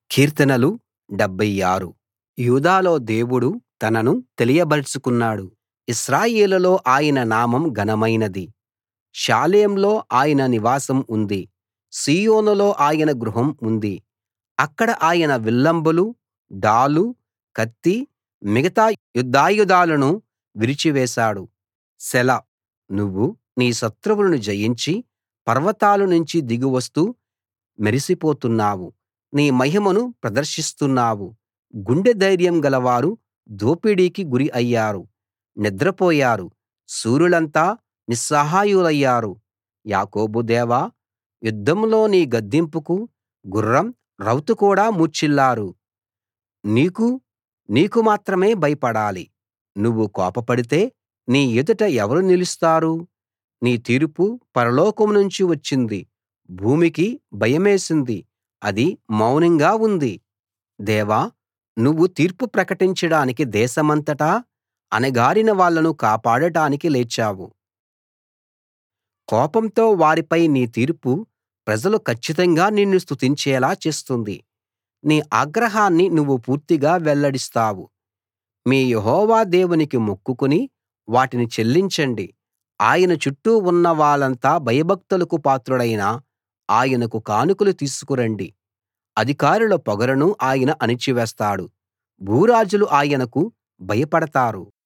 కీర్తనలు 76 యూదాలో దేవుడు తనను తెలియబరచుకున్నాడు ఇశ్రాయేలులో ఆయన నామం ఘనమైనది షాలేంలో ఆయన నివాసం ఉంది సీయోనులో ఆయన గృహం ఉంది అక్కడ ఆయన విల్లంబులు డాలు కత్తి మిగతా యుద్ధాయుధాలను విరిచివేశాడు సెలా నువ్వు నీ శత్రువులను జయించి పర్వతాల నుంచి దిగి వస్తూ మెరిసిపోతున్నావు నీ మహిమను ప్రదర్శిస్తున్నావు గుండె ధైర్యం గలవారు దోపిడీకి గురి అయ్యారు నిద్రపోయారు శూరులంతా నిస్సహాయులయ్యారు యాకోబు దేవా యుద్ధంలో నీ గద్దింపుకు గుర్రం రౌతు కూడా మూర్ఛిల్లారు నీకు నీకు మాత్రమే భయపడాలి నువ్వు కోపపడితే నీ ఎదుట ఎవరు నిలుస్తారు నీ తీర్పు పరలోకం నుంచి వచ్చింది భూమికి భయమేసింది అది మౌనంగా ఉంది దేవా నువ్వు తీర్పు ప్రకటించడానికి దేశమంతటా అణగారిన వాళ్ళను కాపాడటానికి లేచావు కోపంతో వారిపై నీ తీర్పు ప్రజలు కచ్చితంగా నిన్ను స్తుతించేలా చేస్తుంది నీ ఆగ్రహాన్ని నువ్వు పూర్తిగా వెల్లడిస్తావు మీ యెహోవా దేవునికి మొక్కుకుని వాటిని చెల్లించండి ఆయన చుట్టూ ఉన్న వాళ్ళంతా భయభక్తులకు పాత్రుడైన ఆయనకు కానుకలు తీసుకురండి అధికారుల పొగరును ఆయన అణిచివేస్తాడు భూరాజులు ఆయనకు భయపడతారు